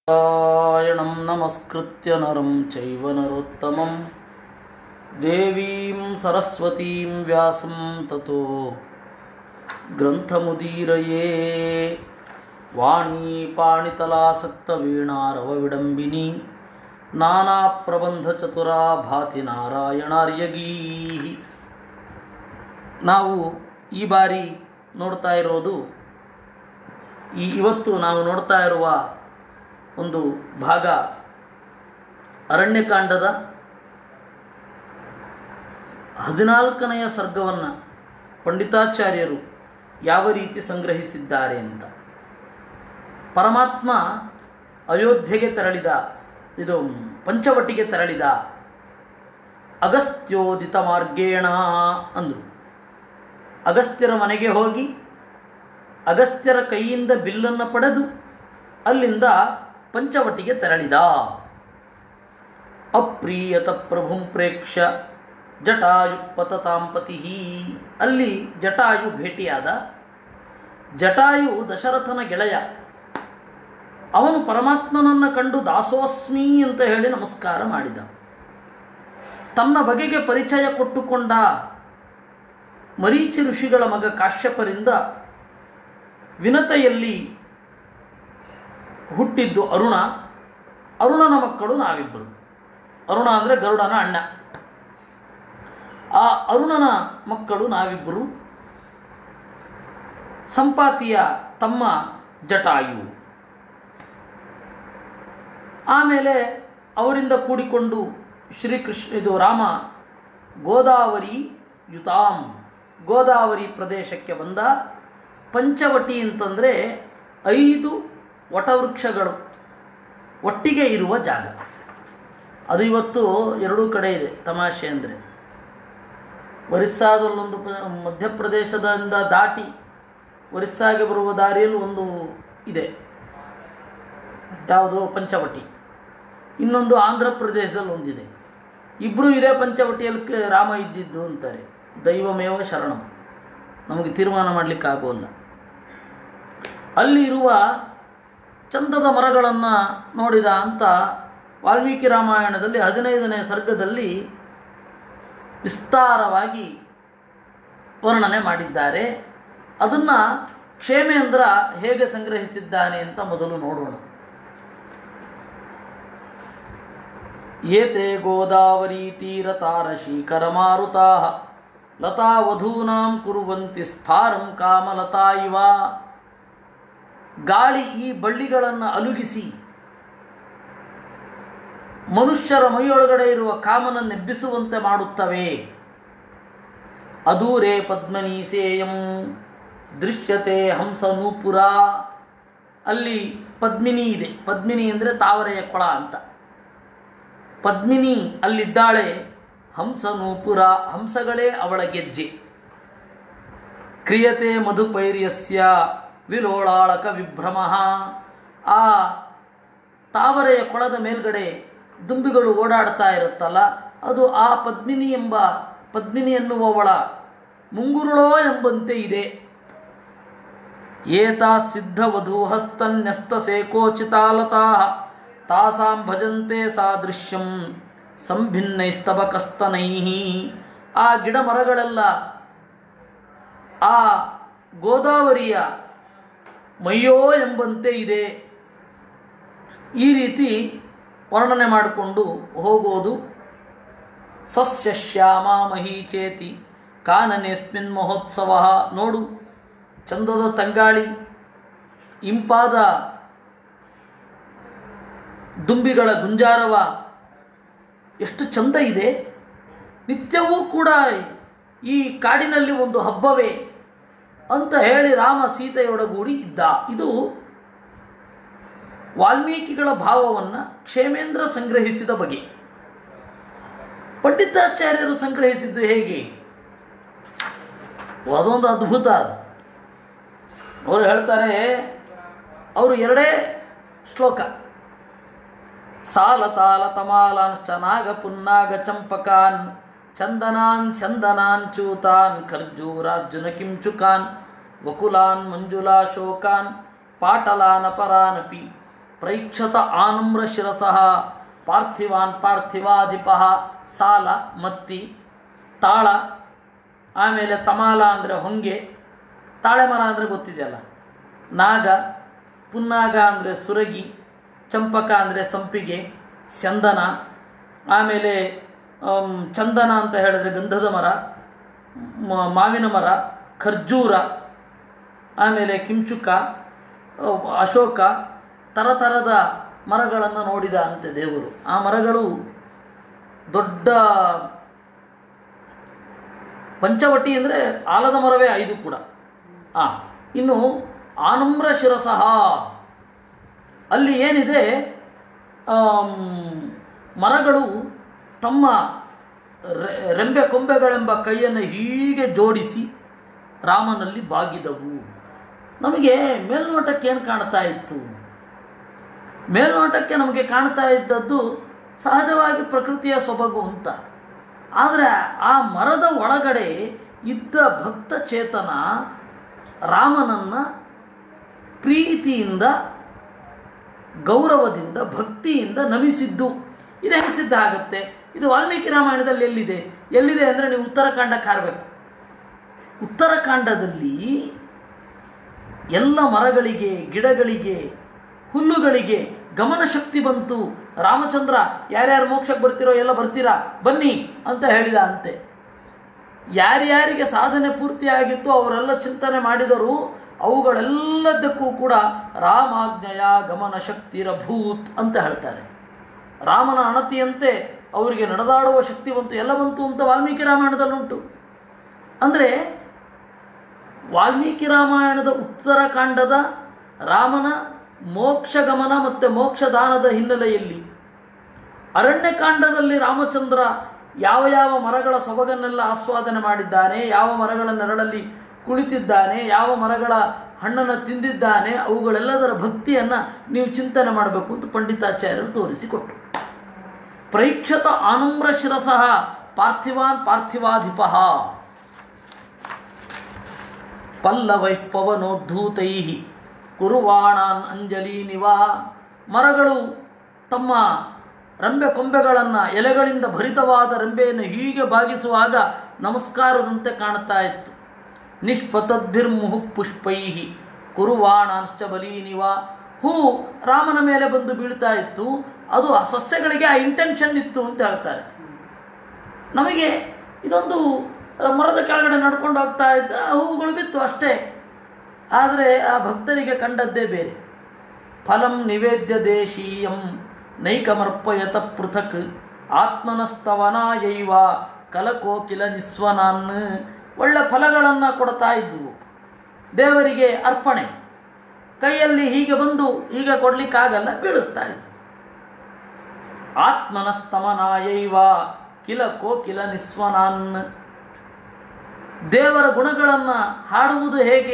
ನಾರಾಯಣಂ ನಮಸ್ಕೃತ್ಯ ನರಂ ಚೈವ ನರೋತ್ತಮಂ ದೇವೀಂ ಸರಸ್ವತೀಂ ವ್ಯಾಸಂ ತತೋ ಗ್ರಂಥಮುದೀರಯೇ ವಾಣೀ ಪಾಣಿತಲಾಸಕ್ತ ವೀಣಾರವ ವಿಡಂಬಿನಿ ನಾನಾ ಪ್ರಬಂಧ ಚತುರಾ ಭಾತಿ ನಾರಾಯಣಾರ್ಯಗೀ ನಾವು ಈ ಬಾರಿ ನೋಡ್ತಾ ಇರೋದು ಈ ಇವತ್ತು ನಾವು ನೋಡ್ತಾ ಇರುವ ಒಂದು ಭಾಗ ಅರಣ್ಯಕಾಂಡದ ಹದಿನಾಲ್ಕನೆಯ ಸರ್ಗವನ್ನು ಪಂಡಿತಾಚಾರ್ಯರು ಯಾವ ರೀತಿ ಸಂಗ್ರಹಿಸಿದ್ದಾರೆ ಅಂತ ಪರಮಾತ್ಮ ಅಯೋಧ್ಯೆಗೆ ತೆರಳಿದ ಇದು ಪಂಚವಟಿಗೆ ತೆರಳಿದ ಅಗಸ್ತ್ಯೋದಿತ ಮಾರ್ಗೇಣ ಅಂದರು ಅಗಸ್ತ್ಯರ ಮನೆಗೆ ಹೋಗಿ ಅಗಸ್ತ್ಯರ ಕೈಯಿಂದ ಬಿಲ್ಲನ್ನು ಪಡೆದು ಅಲ್ಲಿಂದ ಪಂಚವಟಿಗೆ ತೆರಳಿದ ಅಪ್ರೀಯತ ಪ್ರಭುಂ ಪ್ರೇಕ್ಷ ಜಟಾಯು ಪತತಾಂಪತಿ ಅಲ್ಲಿ ಜಟಾಯು ಭೇಟಿಯಾದ ಜಟಾಯು ದಶರಥನ ಗೆಳೆಯ ಅವನು ಪರಮಾತ್ಮನನ್ನು ಕಂಡು ದಾಸೋಸ್ಮಿ ಅಂತ ಹೇಳಿ ನಮಸ್ಕಾರ ಮಾಡಿದ ತನ್ನ ಬಗೆಗೆ ಪರಿಚಯ ಕೊಟ್ಟುಕೊಂಡ ಮರೀಚಿ ಋಷಿಗಳ ಮಗ ಕಾಶ್ಯಪರಿಂದ ವಿನತೆಯಲ್ಲಿ ಹುಟ್ಟಿದ್ದು ಅರುಣ ಅರುಣನ ಮಕ್ಕಳು ನಾವಿಬ್ಬರು ಅರುಣ ಅಂದರೆ ಗರುಡನ ಅಣ್ಣ ಆ ಅರುಣನ ಮಕ್ಕಳು ನಾವಿಬ್ಬರು ಸಂಪಾತಿಯ ತಮ್ಮ ಜಟಾಯು ಆಮೇಲೆ ಅವರಿಂದ ಕೂಡಿಕೊಂಡು ಶ್ರೀಕೃಷ್ಣ ಇದು ರಾಮ ಗೋದಾವರಿ ಯುತಾಂ ಗೋದಾವರಿ ಪ್ರದೇಶಕ್ಕೆ ಬಂದ ಪಂಚವಟಿ ಅಂತಂದರೆ ಐದು ವಟವೃಕ್ಷಗಳು ಒಟ್ಟಿಗೆ ಇರುವ ಜಾಗ ಅದು ಇವತ್ತು ಎರಡೂ ಕಡೆ ಇದೆ ತಮಾಷೆ ಅಂದರೆ ಒರಿಸ್ಸಾದಲ್ಲೊಂದು ಪ- ಮಧ್ಯಪ್ರದೇಶದಿಂದ ದಾಟಿ ಒರಿಸ್ಸಾಗೆ ಬರುವ ದಾರಿಯಲ್ಲಿ ಒಂದು ಇದೆ ಯಾವುದು ಪಂಚವಟಿ ಇನ್ನೊಂದು ಆಂಧ್ರ ಪ್ರದೇಶದಲ್ಲಿ ಒಂದಿದೆ ಇಬ್ಬರು ಇದೇ ಪಂಚವಟಿಯಲ್ಲಿ ಕ- ರಾಮ ಇದ್ದಿದ್ದು ಅಂತಾರೆ ದೈವಮೇವ ಶರಣಂ ನಮಗೆ ತೀರ್ಮಾನ ಮಾಡಲಿಕ್ಕೆ ಆಗೋಲ್ಲ ಅಲ್ಲಿ ಇರುವ ಚಂದದ ಮರಗಳನ್ನು ನೋಡಿದ ಅಂತ ವಾಲ್ಮೀಕಿ ರಾಮಾಯಣದಲ್ಲಿ ಹದಿನೈದನೇ ಸರ್ಗದಲ್ಲಿ ವಿಸ್ತಾರವಾಗಿ ವರ್ಣನೆ ಮಾಡಿದ್ದಾರೆ ಅದನ್ನು ಕ್ಷೇಮೇಂದ್ರ ಹೇಗೆ ಸಂಗ್ರಹಿಸಿದ್ದಾನೆ ಅಂತ ಮೊದಲು ನೋಡೋಣ ಏತೆ ಗೋದಾವರಿ ತೀರತಾರಶೀಕರ ಮಾರುತಾ ಲತಾ ವಧೂನಾಂ ಕುರುವಂತಿ ಸ್ಫಾರಂ ಕಾಮಲತಾ ಇವ ಗಾಳಿ ಈ ಬಳ್ಳಿಗಳನ್ನು ಅಲುಗಿಸಿ ಮನುಷ್ಯರ ಮೈಯೊಳಗಡೆ ಇರುವ ಕಾಮನನ್ನೆಬ್ಬಿಸುವಂತೆ ಮಾಡುತ್ತವೆ ಅದೂರೇ ಪದ್ಮನೀಸೇಯಂ ದೃಶ್ಯತೆ ಹಂಸ ನೂಪುರ ಅಲ್ಲಿ ಪದ್ಮಿನಿ ಇದೆ ಪದ್ಮಿನಿ ಅಂದರೆ ತಾವರೆಯ ಕೊಳ ಅಂತ ಪದ್ಮಿನಿ ಅಲ್ಲಿದ್ದಾಳೆ ಹಂಸ ನೂಪುರ ಹಂಸಗಳೇ ಅವಳ ಗೆಜ್ಜೆ ಕ್ರಿಯತೆ ಮಧುಪೈರ್ಯಸ್ಯ ವಿಲೋಳಾಳಕ ವಿಭ್ರಮ ಆ ತಾವರೆಯ ಕೊಳದ ಮೇಲ್ಗಡೆ ದುಂಬಿಗಳು ಓಡಾಡ್ತಾ ಇರುತ್ತಲ್ಲ ಅದು ಆ ಪದ್ಮಿನಿ ಎಂಬ ಪದ್ಮಿನಿ ಎನ್ನುವವಳ ಮುಂಗುರುಳೋ ಎಂಬಂತೆ ಇದೆ ಏತಾ ಸಿದ್ಧವಧೂಹಸ್ತನ್ಯಸ್ತ ಸೇಕೋಚಿತಾಲತಾ ತಾಸಾಂ ಭಜಂತೆ ಸಾದೃಶ್ಯಂ ಸಂಭಿನ್ನೈಸ್ತಬಕಸ್ತನೈ ಆ ಗಿಡ ಮರಗಳೆಲ್ಲ ಆ ಗೋದಾವರಿಯ ಮೈಯೋ ಎಂಬಂತೆ ಇದೆ ಈ ರೀತಿ ವರ್ಣನೆ ಮಾಡಿಕೊಂಡು ಹೋಗೋದು ಸಸ್ಯ ಶ್ಯಾಮ ಮಹೀಚೇತಿ ಕಾನನೇಸ್ಮಿನ್ ಮಹೋತ್ಸವ ನೋಡು ಚಂದದ ತಂಗಾಳಿ ಇಂಪಾದ ದುಂಬಿಗಳ ಗುಂಜಾರವ ಎಷ್ಟು ಚಂದ ಇದೆ ನಿತ್ಯವೂ ಕೂಡ ಈ ಕಾಡಿನಲ್ಲಿ ಒಂದು ಹಬ್ಬವೇ ಅಂತ ಹೇಳಿ ರಾಮ ಸೀತೆಯೊಡಗೂಡಿ ಇದ್ದ ಇದು ವಾಲ್ಮೀಕಿಗಳ ಭಾವವನ್ನು ಕ್ಷೇಮೇಂದ್ರ ಸಂಗ್ರಹಿಸಿದ ಬಗೆ ಪಂಡಿತಾಚಾರ್ಯರು ಸಂಗ್ರಹಿಸಿದ್ದು ಹೇಗೆ ಅದೊಂದು ಅದ್ಭುತ ಅದು ಅವರು ಹೇಳ್ತಾರೆ ಅವರು ಎರಡೇ ಶ್ಲೋಕ ಸಾಲ ತಾಲ ತಮಾಲಾಂಶ್ಚ ನಾಗ ಪುನ್ನಾಗ ಚಂಪಕಾನ್ ಚಂದನಾನ್ ಚಂದನಾನ್ ಚೂತಾನ್ ಖರ್ಜೂರಾರ್ಜುನ ಕಿಂಚುಕಾನ್ ವಕುಲಾನ್ ಮಂಜುಲಾಶೋಕಾನ್ ಪಾಟಲಾನಪರಾನಪಿ ಪ್ರೈಕ್ಷತ ಆನಮ್ರ ಶಿರಸಃ ಪಾರ್ಥಿವಾನ್ ಪಾರ್ಥಿವಾಧಿಪ ಸಾಲ ಮತ್ತಿ ತಾಳ ಆಮೇಲೆ ತಮಾಲ ಅಂದರೆ ಹೊಂಗೆ ತಾಳೆ ಮರ ಅಂದರೆ ಗೊತ್ತಿದೆಯಲ್ಲ ನಾಗ ಪುನ್ನಾಗ ಅಂದರೆ ಸುರಗಿ ಚಂಪಕ ಅಂದರೆ ಸಂಪಿಗೆ ಸ್ಯಂದನ ಆಮೇಲೆ ಆಮ್, ಚಂದನ ಅಂತ ಹೇಳಿದ್ರೆ ಗಂಧದ ಮರ ಮ- ಮಾವಿನ ಮರ ಖರ್ಜೂರ ಆಮೇಲೆ ಕಿಂಚುಕ ಅಹ್, ಅಶೋಕ ಥರಥರದ ಮರಗಳನ್ನು ನೋಡಿದ ಅಂತೆ ದೇವರು ಆ ಮರಗಳು ದೊಡ್ಡ ಪಂಚವಟಿ ಅಂದರೆ ಆಲದ ಮರವೇ ಐದು ಕೂಡ ಆ ಇನ್ನು ಆನಮ್ರ ಶಿರಸಃ ಅಲ್ಲಿ ಏನಿದೆ ಆಮ್, ಮರಗಳು ತಮ್ಮ ರೆ- ರೆಂಬೆ ಕೊಂಬೆಗಳೆಂಬ ಕೈಯನ್ನು ಹೀಗೆ ಜೋಡಿಸಿ ರಾಮನಲ್ಲಿ ಬಾಗಿದವು ನಮಗೆ ಮೇಲ್ನೋಟಕ್ಕೆ ಏನು ಕಾಣ್ತಾ ಇತ್ತು ಮೇಲ್ನೋಟಕ್ಕೆ ನಮಗೆ ಕಾಣ್ತಾ ಇದ್ದದ್ದು ಸಹಜವಾಗಿ ಪ್ರಕೃತಿಯ ಸೊಬಗು ಅಂತ ಆದರೆ ಆ ಮರದ ಒಳಗಡೆ ಇದ್ದ ಭಕ್ತ ಚೇತನ ರಾಮನನ್ನು ಪ್ರೀತಿಯಿಂದ ಗೌರವದಿಂದ ಭಕ್ತಿಯಿಂದ ನಮಿಸಿದ್ದು ಇದು ಹೆಂಗೆ ಸಿದ್ಧ ಆಗುತ್ತೆ ಇದು ವಾಲ್ಮೀಕಿ ರಾಮಾಯಣದಲ್ಲಿ ಎಲ್ಲಿದೆ ಎಲ್ಲಿದೆ ಅಂದರೆ ನೀವು ಉತ್ತರಾಖಂಡಕ್ಕೆ ಹಾರಬೇಕು ಉತ್ತರಾಖಂಡದಲ್ಲಿ ಎಲ್ಲ ಮರಗಳಿಗೆ ಗಿಡಗಳಿಗೆ ಹುಲ್ಲುಗಳಿಗೆ ಗಮನ ಶಕ್ತಿ ಬಂತು ರಾಮಚಂದ್ರ ಯಾರ್ಯಾರು ಮೋಕ್ಷಕ್ಕೆ ಬರ್ತಿರೋ ಎಲ್ಲ ಬರ್ತೀರಾ ಬನ್ನಿ ಅಂತ ಹೇಳಿದ ಅಂತೆ ಯಾರ್ಯಾರಿಗೆ ಸಾಧನೆ ಪೂರ್ತಿಯಾಗಿತ್ತು ಅವರೆಲ್ಲ ಚಿಂತನೆ ಮಾಡಿದರು ಅವುಗಳೆಲ್ಲದಕ್ಕೂ ಕೂಡ ರಾಮಾಜ್ಞೆಯ ಗಮನ ಶಕ್ತಿರಭೂತ್ ಅಂತ ಹೇಳ್ತಾರೆ ರಾಮನ ಅಣತಿಯಂತೆ ಅವರಿಗೆ ನಡೆದಾಡುವ ಶಕ್ತಿ ಬಂತು ಎಲ್ಲ ಬಂತು ಅಂತ ವಾಲ್ಮೀಕಿ ರಾಮಾಯಣದಲ್ಲುಂಟು ಅಂದರೆ ವಾಲ್ಮೀಕಿ ರಾಮಾಯಣದ ಉತ್ತರಾಖಂಡದ ರಾಮನ ಮೋಕ್ಷಗಮನ ಮತ್ತು ಮೋಕ್ಷದಾನದ ಹಿನ್ನೆಲೆಯಲ್ಲಿ ಅರಣ್ಯಕಾಂಡದಲ್ಲಿ ರಾಮಚಂದ್ರ ಯಾವ ಯಾವ ಮರಗಳ ಸೊಬಗನ್ನೆಲ್ಲ ಆಸ್ವಾದನೆ ಮಾಡಿದ್ದಾನೆ ಯಾವ ಮರಗಳ ನೆರಳಲ್ಲಿ ಕುಳಿತಿದ್ದಾನೆ ಯಾವ ಮರಗಳ ಹಣ್ಣನ್ನು ತಿಂದಿದ್ದಾನೆ ಅವುಗಳೆಲ್ಲದರ ಭಕ್ತಿಯನ್ನು ನೀವು ಚಿಂತನೆ ಮಾಡಬೇಕು ಅಂತ ಪಂಡಿತಾಚಾರ್ಯರು ತೋರಿಸಿಕೊಟ್ಟರು ಪ್ರೈಕ್ಷತ ಆನಮ್ರ ಶಿರಸಃ ಪಾರ್ಥಿವಾನ್ ಪಾರ್ಥಿವಾಧಿಪ ಪಲ್ಲವೈಪವನೋದ್ಧೂತೈ ಕುರುವಾಣಾನ್ ಅಂಜಲೀನಿವಾ ಮರಗಳು ತಮ್ಮ ರೆಂಬೆ ಕೊಂಬೆಗಳನ್ನು ಎಲೆಗಳಿಂದ ಭರಿತವಾದ ರೆಂಬೆಯನ್ನು ಹೀಗೆ ಬಾಗಿಸುವಾಗ ನಮಸ್ಕಾರದಂತೆ ಕಾಣ್ತಾ ಇತ್ತು ನಿಷ್ಪತದ್ಭಿರ್ಮುಹು ಪುಷ್ಪೈ ಕುರುವಾಣಾಂಶ್ಚ ಬಲೀನಿವ ಹೂ ರಾಮನ ಮೇಲೆ ಬಂದು ಬೀಳ್ತಾ ಇತ್ತು ಅದು ಆ ಸಸ್ಯಗಳಿಗೆ ಆ ಇಂಟೆನ್ಷನ್ ಇತ್ತು ಅಂತ ಹೇಳ್ತಾರೆ ನಮಗೆ ಇದೊಂದು ಮರದ ಕೆಳಗಡೆ ನಡ್ಕೊಂಡು ಹೋಗ್ತಾ ಇದ್ದ ಹೂವುಗಳು ಬಿತ್ತು ಅಷ್ಟೇ ಆದರೆ ಆ ಭಕ್ತರಿಗೆ ಕಂಡದ್ದೇ ಬೇರೆ ಫಲಂ ನಿವೇದ್ಯ ದೇಶೀಯಂ ನೈಕಮರ್ಪಯತ ಪೃಥಕ್ ಆತ್ಮನಸ್ತವನಾಯೈವ ಕಲಕೋಕಿಲ ನಿಸ್ವನಾನ್ ಒಳ್ಳೆ ಫಲಗಳನ್ನು ಕೊಡ್ತಾ ಇದ್ವು ದೇವರಿಗೆ ಅರ್ಪಣೆ ಕೈಯಲ್ಲಿ ಹೀಗೆ ಬಂದು ಹೀಗೆ ಕೊಡ್ಲಿಕ್ಕಾಗಲ್ಲ ಬೀಳಿಸ್ತಾ ಇದ್ವು ಆತ್ಮನಸ್ತಮನಾಯೈವ ಕಿಲ ಕೋಕಿಲ ನಿಸ್ವನಾನ್ ದೇವರ ಗುಣಗಳನ್ನು ಹಾಡುವುದು ಹೇಗೆ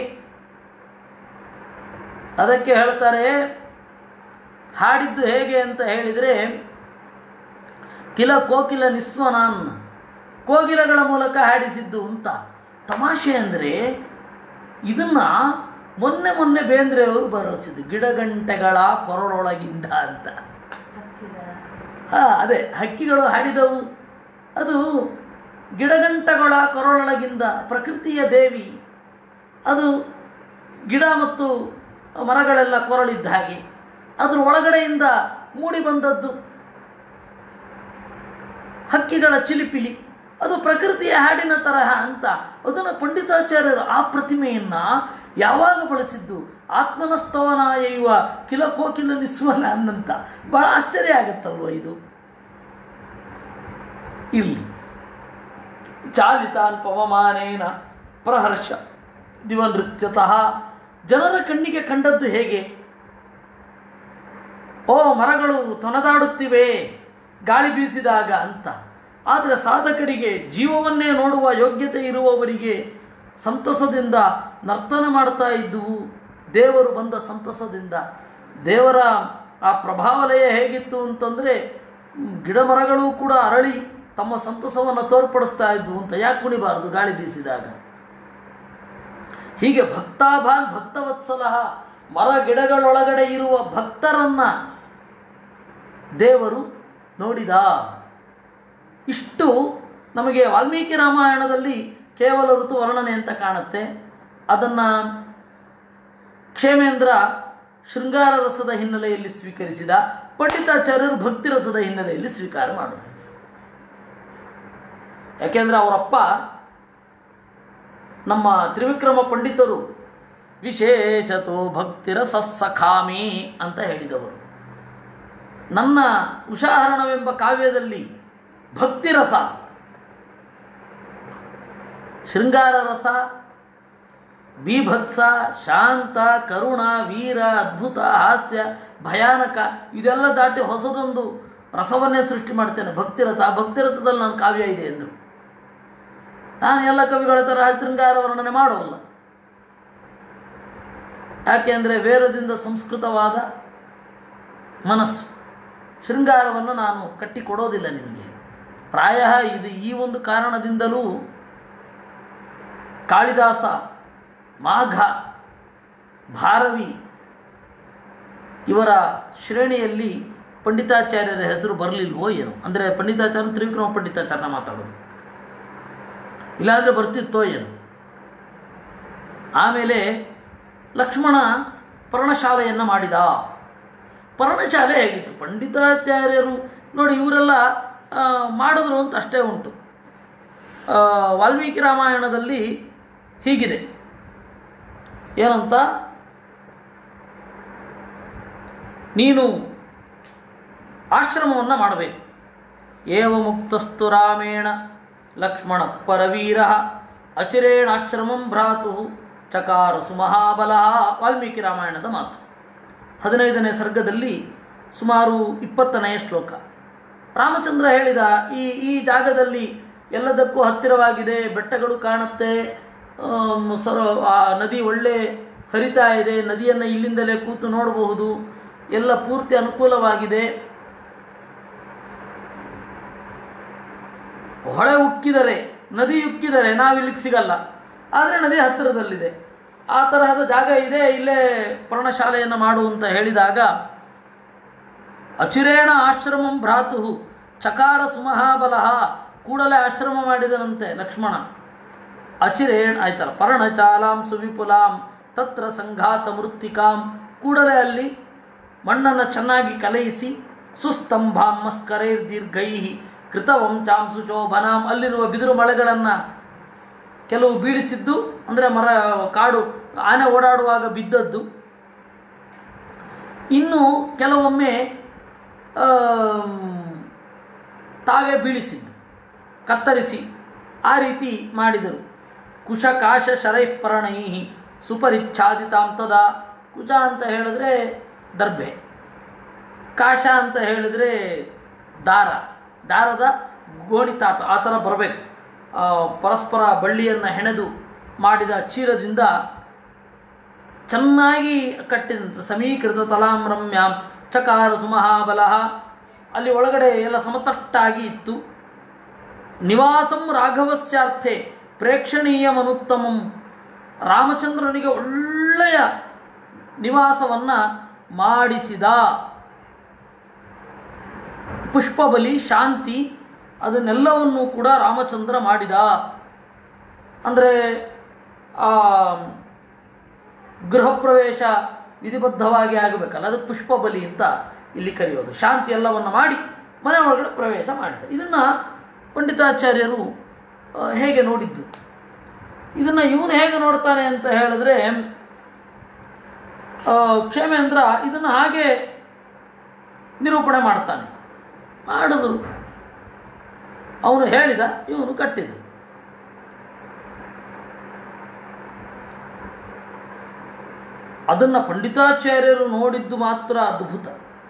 ಅದಕ್ಕೆ ಹೇಳ್ತಾರೆ ಹಾಡಿದ್ದು ಹೇಗೆ ಅಂತ ಹೇಳಿದರೆ ಕಿಲ ಕೋಕಿಲ ನಿಸ್ವನಾನ್ ಕೋಗಿಲಗಳ ಮೂಲಕ ಹಾಡಿಸಿದ್ದು ಅಂತ ತಮಾಷೆ ಅಂದರೆ ಇದನ್ನು ಮೊನ್ನೆ ಮೊನ್ನೆ ಬೇಂದ್ರೆಯವರು ಬರೆಸಿದ್ದು ಗಿಡಗಂಟೆಗಳ ಕೊರಳೊಳಗಿಂದ ಅಂತ ಹಾಂ ಅದೇ ಹಕ್ಕಿಗಳು ಹಾಡಿದವು ಅದು ಗಿಡಗಂಟಗಳ ಕೊರಳೊಳಗಿಂದ ಪ್ರಕೃತಿಯ ದೇವಿ ಅದು ಗಿಡ ಮತ್ತು ಮರಗಳೆಲ್ಲ ಕೊರಳಿದ್ದ ಹಾಗೆ ಅದ್ರ ಒಳಗಡೆಯಿಂದ ಮೂಡಿ ಬಂದದ್ದು ಹಕ್ಕಿಗಳ ಚಿಲಿಪಿಲಿ ಅದು ಪ್ರಕೃತಿಯ ಹಾಡಿನ ತರಹ ಅಂತ ಅದನ್ನು ಪಂಡಿತಾಚಾರ್ಯರು ಆ ಪ್ರತಿಮೆಯನ್ನು ಯಾವಾಗ ಬಳಸಿದ್ದು ಆತ್ಮನಸ್ತವನಾಯವ ಕಿಲ ಕೋಕಿಲ ನಿಸ್ವನ ಅನ್ನಂತ ಬಹಳ ಆಶ್ಚರ್ಯ ಆಗುತ್ತಲ್ವ ಇದು ಇರಲಿ ಚಾಲಿತಾನ್ ಪವಮಾನೇನ ಪ್ರಹರ್ಷ ದಿವನೃತ್ಯತಃ ಜನರ ಕಣ್ಣಿಗೆ ಕಂಡದ್ದು ಹೇಗೆ ಓ ಮರಗಳು ತೊನದಾಡುತ್ತಿವೆ ಗಾಳಿ ಬೀಸಿದಾಗ ಅಂತ ಆದರೆ ಸಾಧಕರಿಗೆ ಜೀವವನ್ನೇ ನೋಡುವ ಯೋಗ್ಯತೆ ಇರುವವರಿಗೆ ಸಂತಸದಿಂದ ನರ್ತನ ಮಾಡ್ತಾ ಇದ್ದುವು ದೇವರು ಬಂದ ಸಂತಸದಿಂದ ದೇವರ ಆ ಪ್ರಭಾವಲಯ ಹೇಗಿತ್ತು ಅಂತಂದರೆ ಗಿಡ ಮರಗಳು ಕೂಡ ಅರಳಿ ತಮ್ಮ ಸಂತಸವನ್ನು ತೋರ್ಪಡಿಸ್ತಾ ಇದ್ವು ಅಂತ ಯಾಕೆ ಕುಣಿಬಾರದು ಗಾಳಿ ಬೀಸಿದಾಗ ಹೀಗೆ ಭಕ್ತಾಭಾನ್ ಭಕ್ತವತ್ಸಲ ಮರ ಗಿಡಗಳೊಳಗಡೆ ಇರುವ ಭಕ್ತರನ್ನ ದೇವರು ನೋಡಿದ ಇಷ್ಟು ನಮಗೆ ವಾಲ್ಮೀಕಿ ರಾಮಾಯಣದಲ್ಲಿ ಕೇವಲ ಋತು ವರ್ಣನೆ ಅಂತ ಕಾಣುತ್ತೆ ಅದನ್ನು ಕ್ಷೇಮೇಂದ್ರ ಶೃಂಗಾರ ರಸದ ಹಿನ್ನೆಲೆಯಲ್ಲಿ ಸ್ವೀಕರಿಸಿದ ಪಂಡಿತಾಚಾರ್ಯರು ಭಕ್ತಿ ರಸದ ಹಿನ್ನೆಲೆಯಲ್ಲಿ ಸ್ವೀಕಾರ ಮಾಡಿದರು ಯಾಕೆಂದ್ರೆ ಅವರಪ್ಪ ನಮ್ಮ ತ್ರಿವಿಕ್ರಮ ಪಂಡಿತರು ವಿಶೇಷತೋ ಭಕ್ತಿರಸ ಸಖಾಮಿ ಅಂತ ಹೇಳಿದವರು ನನ್ನ ಉಷಾಹರಣವೆಂಬ ಕಾವ್ಯದಲ್ಲಿ ಭಕ್ತಿರಸ ಶೃಂಗಾರ ರಸ ಬೀಭತ್ಸ ಶಾಂತ ಕರುಣ ವೀರ ಅದ್ಭುತ ಹಾಸ್ಯ ಭಯಾನಕ ಇದೆಲ್ಲ ದಾಟಿ ಹೊಸದೊಂದು ರಸವನ್ನೇ ಸೃಷ್ಟಿ ಮಾಡ್ತೇನೆ ಭಕ್ತಿರಸ ಆ ಭಕ್ತಿರಸದಲ್ಲಿ ನನ್ನ ಕಾವ್ಯ ಇದೆ ಎಂದರು ನಾನು ಎಲ್ಲ ಕವಿಗಳ ಥರ ಶೃಂಗಾರ ವರ್ಣನೆ ಮಾಡೋಲ್ಲ ಯಾಕೆಂದರೆ ವೇರದಿಂದ ಸಂಸ್ಕೃತವಾದ ಮನಸ್ಸು ಶೃಂಗಾರವನ್ನು ನಾನು ಕಟ್ಟಿಕೊಡೋದಿಲ್ಲ ನಿಮಗೆ ಪ್ರಾಯ ಇದು ಈ ಒಂದು ಕಾರಣದಿಂದಲೂ ಕಾಳಿದಾಸ ಮಾಘ ಭಾರವಿ ಇವರ ಶ್ರೇಣಿಯಲ್ಲಿ ಪಂಡಿತಾಚಾರ್ಯರ ಹೆಸರು ಬರಲಿಲ್ವೋ ಏನು ಅಂದರೆ ಪಂಡಿತಾಚಾರ್ಯ ತ್ರಿವಿಕ್ರಮ ಪಂಡಿತಾಚಾರ್ಯ ಮಾತಾಡೋದು ಇಲ್ಲಾಂದರೆ ಬರ್ತಿತ್ತೋ ಏನು ಆಮೇಲೆ ಲಕ್ಷ್ಮಣ ಪರ್ಣಶಾಲೆಯನ್ನು ಮಾಡಿದ ಪರ್ಣಶಾಲೆ ಹೇಗಿತ್ತು ಪಂಡಿತಾಚಾರ್ಯರು ನೋಡಿ ಇವರೆಲ್ಲ ಆ, ಮಾಡಿದ್ರು ಅಂತ ಅಷ್ಟೇ ಉಂಟು ಆ, ವಾಲ್ಮೀಕಿ ರಾಮಾಯಣದಲ್ಲಿ ಹೀಗಿದೆ ಏನಂತ ನೀನು ಆಶ್ರಮವನ್ನು ಮಾಡಬೇಕು ಏವ ಮುಕ್ತಸ್ತು ರಾಮೇಣ ಲಕ್ಷ್ಮಣ ಪರವೀರ ಅಚಿರೇಣಾಶ್ರಮಂ ಭ್ರಾತು ಚಕಾರ ಸುಮಹಾಬಲ ವಾಲ್ಮೀಕಿ ರಾಮಾಯಣದ ಮಾತು ಹದಿನೈದನೇ ಸರ್ಗದಲ್ಲಿ ಸುಮಾರು ಇಪ್ಪತ್ತನೆಯ ಶ್ಲೋಕ ರಾಮಚಂದ್ರ ಹೇಳಿದ ಈ ಈ ಜಾಗದಲ್ಲಿ ಎಲ್ಲದಕ್ಕೂ ಹತ್ತಿರವಾಗಿದೆ ಬೆಟ್ಟಗಳು ಕಾಣುತ್ತೆ ಆಮ್, ಸರ ಆ ನದಿ ಒಳ್ಳೆ ಹರಿತಾ ಇದೆ ನದಿಯನ್ನು ಇಲ್ಲಿಂದಲೇ ಕೂತು ನೋಡಬಹುದು ಎಲ್ಲ ಪೂರ್ತಿ ಅನುಕೂಲವಾಗಿದೆ ಹೊಳೆ ಉಕ್ಕಿದರೆ ನದಿ ಉಕ್ಕಿದರೆ ನಾವಿಲ್ಲಿಗೆ ಸಿಗಲ್ಲ ಆದರೆ ನದಿ ಹತ್ತಿರದಲ್ಲಿದೆ ಆ ತರಹದ ಜಾಗ ಇದೆ ಇಲ್ಲೇ ಪರ್ಣಶಾಲೆಯನ್ನು ಮಾಡು ಅಂತ ಹೇಳಿದಾಗ ಅಚಿರೇಣ ಆಶ್ರಮಂ ಭ್ರಾತು ಚಕಾರ ಸುಮಹಾಬಲಃ ಕೂಡಲೇ ಆಶ್ರಮ ಮಾಡಿದನಂತೆ ಲಕ್ಷ್ಮಣ ಅಚಿರೇಣ್ ಆಯ್ತಲ್ಲ ಪರ್ಣಚಾಲಾಂ ಸುವಿಪುಲಾಂ ತತ್ರ ಸಂಘಾತ ಮೃತ್ತಿಕಾಂ ಕೂಡಲೇ ಅಲ್ಲಿ ಮಣ್ಣನ್ನು ಚೆನ್ನಾಗಿ ಕಲಯಿಸಿ ಸುಸ್ತಂಭಾಂ ಮಸ್ಕರೈರ್ ದೀರ್ಘೈ ಕೃತವಂ ಚಾಂಸು ಶೋಭನಾಂ ಅಲ್ಲಿರುವ ಬಿದಿರು ಮಳೆಗಳನ್ನು ಕೆಲವು ಬೀಳಿಸಿದ್ದು ಅಂದರೆ ಮರ ಕಾಡು ಆನೆ ಓಡಾಡುವಾಗ ಬಿದ್ದದ್ದು ಇನ್ನು ಕೆಲವೊಮ್ಮೆ ಆಮ್, ತಾವೇ ಬೀಳಿಸಿದ್ದು ಕತ್ತರಿಸಿ ಆ ರೀತಿ ಮಾಡಿದರು ಕುಶ ಕಾಶ ಶರೈಪರಣೈ ಸುಪರಿಚ್ಛಾದಿತಾಂ ತದಾ ಕುಶ ಅಂತ ಹೇಳಿದ್ರೆ ದರ್ಭೆ ಕಾಶ ಅಂತ ಹೇಳಿದರೆ ದಾರ ದಾರದ ಗೋಣಿತಾಟ ಆ ಥರ ಬರಬೇಕು ಪರಸ್ಪರ ಬಳ್ಳಿಯನ್ನು ಹೆಣೆದು ಮಾಡಿದ ಚೀರದಿಂದ ಚೆನ್ನಾಗಿ ಕಟ್ಟಿದಂತೆ ಸಮೀಕೃತ ತಲಾಮ್ರಮ್ಯಾಂ ಚಕಾರ ಸುಮಹಾಬಲಃ ಅಲ್ಲಿ ಒಳಗಡೆ ಎಲ್ಲ ಸಮತಟ್ಟಾಗಿ ಇತ್ತು ನಿವಾಸಂ ರಾಘವಸ್ಯಾರ್ಥೆ ಪ್ರೇಕ್ಷಣೀಯಮನುತ್ತಮಂ ರಾಮಚಂದ್ರನಿಗೆ ಒಳ್ಳೆಯ ನಿವಾಸವನ್ನು ಮಾಡಿಸಿದ ಪುಷ್ಪಬಲಿ ಶಾಂತಿ ಅದನ್ನೆಲ್ಲವನ್ನೂ ಕೂಡ ರಾಮಚಂದ್ರ ಮಾಡಿದ ಅಂದರೆ ಆ ಗೃಹ ಪ್ರವೇಶ ವಿಧಿಬದ್ಧವಾಗಿ ಆಗಬೇಕಲ್ಲ ಅದಕ್ಕೆ ಪುಷ್ಪಬಲಿ ಅಂತ ಇಲ್ಲಿ ಕರೆಯೋದು ಶಾಂತಿ ಎಲ್ಲವನ್ನು ಮಾಡಿ ಮನೆ ಒಳಗಡೆ ಪ್ರವೇಶ ಮಾಡಿದ ಇದನ್ನು ಪಂಡಿತಾಚಾರ್ಯರು ಆ, ಹೇಗೆ ನೋಡಿದ್ದು ಇದನ್ನು ಇವನು ಹೇಗೆ ನೋಡ್ತಾನೆ ಅಂತ ಹೇಳಿದ್ರೆ ಆ, ಕ್ಷೇಮೇಂದ್ರ ಇದನ್ನು ಹಾಗೆ ನಿರೂಪಣೆ ಮಾಡ್ತಾನೆ ಮಾಡಿದ್ರು ಅವನು ಹೇಳಿದ ಇವನು ಕಟ್ಟಿದ ಅದನ್ನು ಪಂಡಿತಾಚಾರ್ಯರು ನೋಡಿದ್ದು ಮಾತ್ರ ಅದ್ಭುತ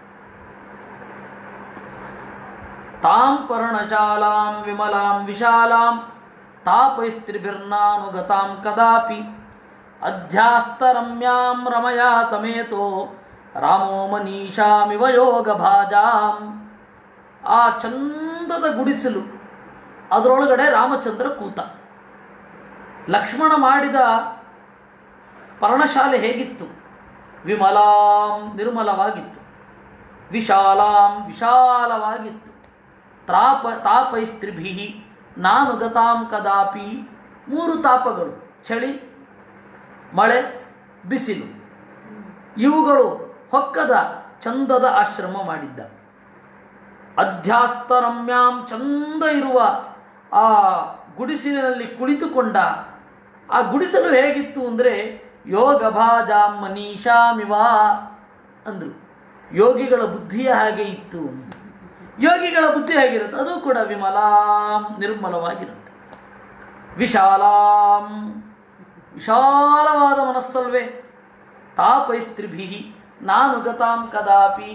ತಾಂ ಪರ್ಣಶಾಲಾಂ ವಿಮಲಾಂ ವಿಶಾಲಾಂ ತಾಪೈಸ್ತ್ರಿಭಿರ್ನಾನುಗತಾಂ ಕದಾಪಿ ಅಧ್ಯಾಸ್ತರಮ್ಯಾಂ ರಮಯಾ ತಮೇತೋ ರಾಮೋ ಮನೀಷಾಮಿವ ಯೋಗ ಭಾಜಾಂ ಆ ಚಂದದ ಗುಡಿಸಲು ಅದರೊಳಗಡೆ ರಾಮಚಂದ್ರ ಕೂತ ಲಕ್ಷ್ಮಣ ಮಾಡಿದ ಪರ್ಣಶಾಲೆ ಹೇಗಿತ್ತು ವಿಮಲಾಂ ನಿರ್ಮಲವಾಗಿತ್ತು ವಿಶಾಲಾಂ ವಿಶಾಲವಾಗಿತ್ತು ತ್ರಾಪ ತಾಪೈಸ್ತ್ರಿಭಿ ನಾನು ಗತಾಂ ಕದಾಪಿ ಮೂರು ತಾಪಗಳು ಚಳಿ ಮಳೆ ಬಿಸಿಲು ಇವುಗಳು ಹೊಕ್ಕದ ಚಂದದ ಆಶ್ರಮ ಮಾಡಿದ್ದ ಅಧ್ಯಾಸ್ತರಮ್ಯಾಂ ಚಂದ ಇರುವ ಆ ಗುಡಿಸಿಲಿನಲ್ಲಿ ಕುಳಿತುಕೊಂಡ ಆ ಗುಡಿಸಲು ಹೇಗಿತ್ತು ಅಂದರೆ ಯೋಗ ಭಾಜಾಂ ಮನೀಷಾಮಿವ ಅಂದರು ಯೋಗಿಗಳ ಬುದ್ಧಿಯ ಹಾಗೆ ಇತ್ತು ಯೋಗಿಗಳ ಬುದ್ಧಿ ಹೇಗಿರುತ್ತೆ ಅದು ಕೂಡ ವಿಮಲಾಂ ನಿರ್ಮಲವಾಗಿರುತ್ತೆ ವಿಶಾಲಾಂ ವಿಶಾಲವಾದ ಮನಸ್ಸಲ್ವೇ ತಾಪೈಸ್ತ್ರಿಭಿ ನಾನು ಗತಾಂ ಕದಾಪಿ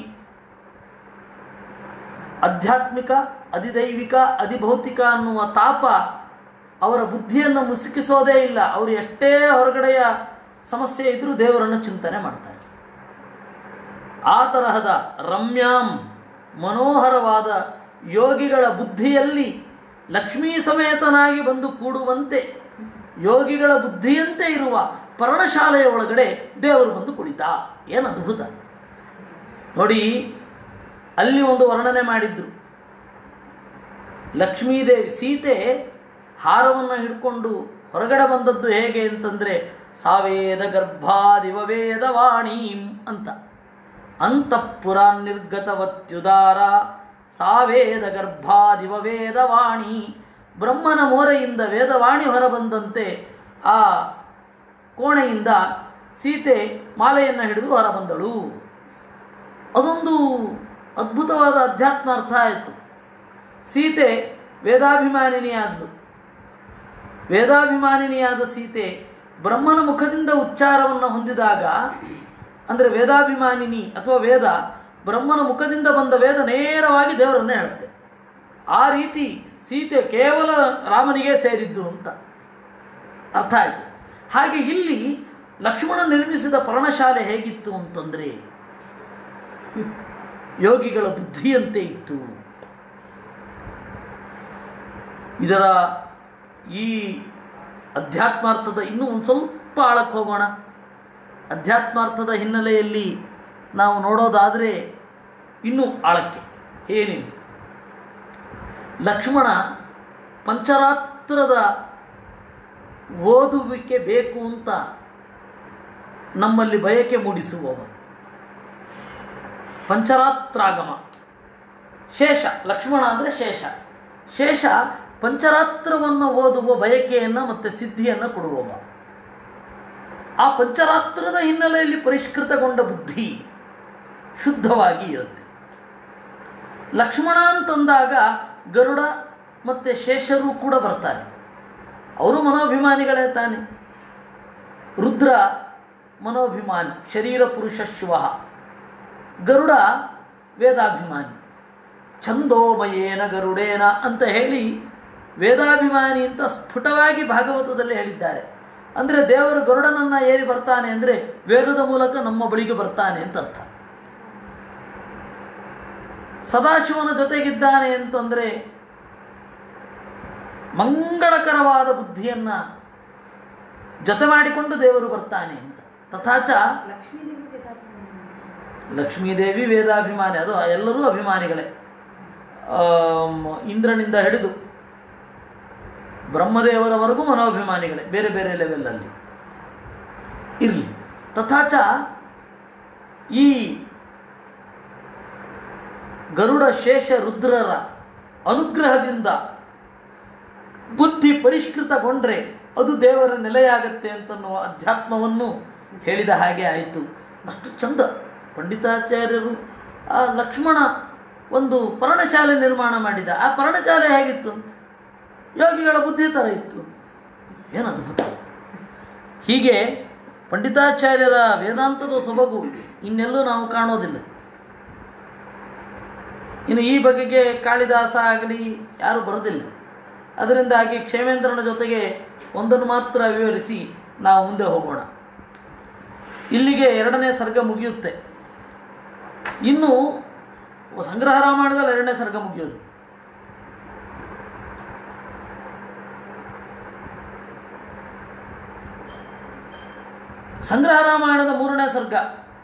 ಆಧ್ಯಾತ್ಮಿಕ ಅಧಿದೈವಿಕ ಅಧಿಭೌತಿಕ ಅನ್ನುವ ತಾಪ ಅವರ ಬುದ್ಧಿಯನ್ನು ಮುಸುಕಿಸೋದೇ ಇಲ್ಲ ಅವರು ಎಷ್ಟೇ ಹೊರಗಡೆಯ ಸಮಸ್ಯೆ ಇದ್ದರೂ ದೇವರನ್ನು ಚಿಂತನೆ ಮಾಡ್ತಾರೆ ಆ ತರಹದ ರಮ್ಯಾಂ ಮನೋಹರವಾದ ಯೋಗಿಗಳ ಬುದ್ಧಿಯಲ್ಲಿ ಲಕ್ಷ್ಮೀ ಸಮೇತನಾಗಿ ಬಂದು ಕೂಡುವಂತೆ ಯೋಗಿಗಳ ಬುದ್ಧಿಯಂತೆ ಇರುವ ಪರ್ಣಶಾಲೆಯ ಒಳಗಡೆ ದೇವರು ಬಂದು ಕುಳಿತ ಏನು ಅದ್ಭುತ ನೋಡಿ ಅಲ್ಲಿ ಒಂದು ವರ್ಣನೆ ಮಾಡಿದ್ರು ಲಕ್ಷ್ಮೀದೇವಿ ಸೀತೆ ಹಾರವನ್ನು ಹಿಡ್ಕೊಂಡು ಹೊರಗಡೆ ಬಂದದ್ದು ಹೇಗೆ ಅಂತಂದರೆ ಸಾವೇದ ಗರ್ಭಾದಿವ ವೇದವಾಣೀಂ ಅಂತ ಅಂತಃಪುರ ನಿರ್ಗತವತ್ಯುದಾರ ಸಾವೇದ ಗರ್ಭಾದಿವ ವೇದವಾಣಿ ಬ್ರಹ್ಮನ ಮೋರೆಯಿಂದ ವೇದವಾಣಿ ಹೊರಬಂದಂತೆ ಆ ಕೋಣೆಯಿಂದ ಸೀತೆ ಮಾಲೆಯನ್ನು ಹಿಡಿದು ಹೊರಬಂದಳು ಅದೊಂದು ಅದ್ಭುತವಾದ ಅಧ್ಯಾತ್ಮ ಅರ್ಥ ಆಯಿತು ಸೀತೆ ವೇದಾಭಿಮಾನಿನಿಯಾದಳು ವೇದಾಭಿಮಾನಿನಿಯಾದ ಸೀತೆ ಬ್ರಹ್ಮನ ಮುಖದಿಂದ ಉಚ್ಚಾರವನ್ನು ಹೊಂದಿದಾಗ ಅಂದರೆ ವೇದಾಭಿಮಾನಿನಿ ಅಥವಾ ವೇದ ಬ್ರಹ್ಮನ ಮುಖದಿಂದ ಬಂದ ವೇದ ನೇರವಾಗಿ ದೇವರನ್ನೇ ಹೇಳುತ್ತೆ ಆ ರೀತಿ ಸೀತೆ ಕೇವಲ ರಾಮನಿಗೆ ಸೇರಿದ್ದು ಅಂತ ಅರ್ಥ ಆಯಿತು ಹಾಗೆ ಇಲ್ಲಿ ಲಕ್ಷ್ಮಣ ನಿರ್ಮಿಸಿದ ಪರ್ಣಶಾಲೆ ಹೇಗಿತ್ತು ಅಂತಂದರೆ ಯೋಗಿಗಳ ಬುದ್ಧಿಯಂತೆ ಇತ್ತು ಇದರ ಈ ಅಧ್ಯಾತ್ಮಾರ್ಥದ ಇನ್ನೂ ಒಂದು ಸ್ವಲ್ಪ ಆಳಕ್ಕೆ ಹೋಗೋಣ ಅಧ್ಯಾತ್ಮಾರ್ಥದ ಹಿನ್ನೆಲೆಯಲ್ಲಿ ನಾವು ನೋಡೋದಾದರೆ ಇನ್ನೂ ಆಳಕ್ಕೆ ಏನೇನು ಲಕ್ಷ್ಮಣ ಪಂಚರಾತ್ರದ ಓದುವಿಕೆ ಬೇಕು ಅಂತ ನಮ್ಮಲ್ಲಿ ಬಯಕೆ ಮೂಡಿಸುವವ ಪಂಚರಾತ್ರಾಗಮ ಶೇಷ ಲಕ್ಷ್ಮಣ ಅಂದರೆ ಶೇಷ ಶೇಷ ಪಂಚರಾತ್ರವನ್ನು ಓದುವ ಬಯಕೆಯನ್ನು ಮತ್ತು ಸಿದ್ಧಿಯನ್ನು ಕೊಡುವವ ಆ ಪಂಚರಾತ್ರದ ಹಿನ್ನೆಲೆಯಲ್ಲಿ ಪರಿಷ್ಕೃತಗೊಂಡ ಬುದ್ಧಿ ಶುದ್ಧವಾಗಿ ಇರುತ್ತೆ ಲಕ್ಷ್ಮಣ ಅಂತಂದಾಗ ಗರುಡ ಮತ್ತು ಶೇಷರು ಕೂಡ ಬರ್ತಾರೆ ಅವರು ಮನೋಭಿಮಾನಿಗಳೇ ತಾನೆ ರುದ್ರ ಮನೋಭಿಮಾನಿ ಶರೀರ ಪುರುಷ ಶಿವ ಗರುಡ ವೇದಾಭಿಮಾನಿ ಛಂದೋಮಯೇನ ಗರುಡೇನ ಅಂತ ಹೇಳಿ ವೇದಾಭಿಮಾನಿ ಅಂತ ಸ್ಫುಟವಾಗಿ ಭಾಗವತದಲ್ಲಿ ಹೇಳಿದ್ದಾರೆ ಅಂದರೆ ದೇವರು ಗರುಡನನ್ನು ಏರಿ ಬರ್ತಾನೆ ಅಂದರೆ ವೇದದ ಮೂಲಕ ನಮ್ಮ ಬಳಿಗೆ ಬರ್ತಾನೆ ಅಂತ ಅರ್ಥ ಸದಾಶಿವನ ಜೊತೆಗಿದ್ದಾನೆ ಅಂತಂದರೆ ಮಂಗಳಕರವಾದ ಬುದ್ಧಿಯನ್ನು ಜೊತೆ ಮಾಡಿಕೊಂಡು ದೇವರು ಬರ್ತಾನೆ ಅಂತ ತಥಾಚ ಲಕ್ಷ್ಮೀದೇವಿ ವೇದಾಭಿಮಾನಿ. ಲಕ್ಷ್ಮೀದೇವಿ ವೇದಾಭಿಮಾನಿ ಅದು ಎಲ್ಲರೂ ಅಭಿಮಾನಿಗಳೇ ಆಮ್, ಇಂದ್ರನಿಂದ ಹಿಡಿದು ಬ್ರಹ್ಮದೇವರವರೆಗೂ ಮನೋಭಿಮಾನಿಗಳೇ ಬೇರೆ ಬೇರೆ ಲೆವೆಲ್ಲಲ್ಲಿ ಇರಲಿ ತಥಾಚ ಈ ಗರುಡ ಶೇಷ ರುದ್ರರ ಅನುಗ್ರಹದಿಂದ ಬುದ್ಧಿ ಪರಿಷ್ಕೃತಗೊಂಡ್ರೆ ಅದು ದೇವರ ನೆಲೆಯಾಗತ್ತೆ ಅಂತನ್ನುವ ಅಧ್ಯಾತ್ಮವನ್ನು ಹೇಳಿದ ಹಾಗೆ ಆಯಿತು ಅಷ್ಟು ಚಂದ ಪಂಡಿತಾಚಾರ್ಯರು ಆ ಲಕ್ಷ್ಮಣ ಒಂದು ಪರ್ಣಶಾಲೆ ನಿರ್ಮಾಣ ಮಾಡಿದ ಆ ಪರ್ಣಶಾಲೆ ಹೇಗಿತ್ತು ಯೋಗಿಗಳ ಬುದ್ಧಿ ಥರ ಇತ್ತು ಏನು ಅದ್ಭುತ ಹೀಗೆ ಪಂಡಿತಾಚಾರ್ಯರ ವೇದಾಂತದ ಸೊಬಗು ಇನ್ನೆಲ್ಲೂ ನಾವು ಕಾಣೋದಿಲ್ಲ ಇನ್ನು ಈ ಬಗೆಗೆ ಕಾಳಿದಾಸ ಆಗಲಿ ಯಾರೂ ಬರೋದಿಲ್ಲ ಅದರಿಂದಾಗಿ ಕ್ಷೇಮೇಂದ್ರನ ಜೊತೆಗೆ ಒಂದನ್ನು ಮಾತ್ರ ವಿವರಿಸಿ ನಾವು ಮುಂದೆ ಹೋಗೋಣ ಇಲ್ಲಿಗೆ ಎರಡನೇ ಸರ್ಗ ಮುಗಿಯುತ್ತೆ ಇನ್ನು ಸಂಗ್ರಹ ರಾಮಾಯಣದಲ್ಲಿ ಎರಡನೇ ಸರ್ಗ ಮುಗಿಯೋದು ಸಂಗ್ರಹ ರಾಮಾಯಣದ ಮೂರನೇ ಸರ್ಗ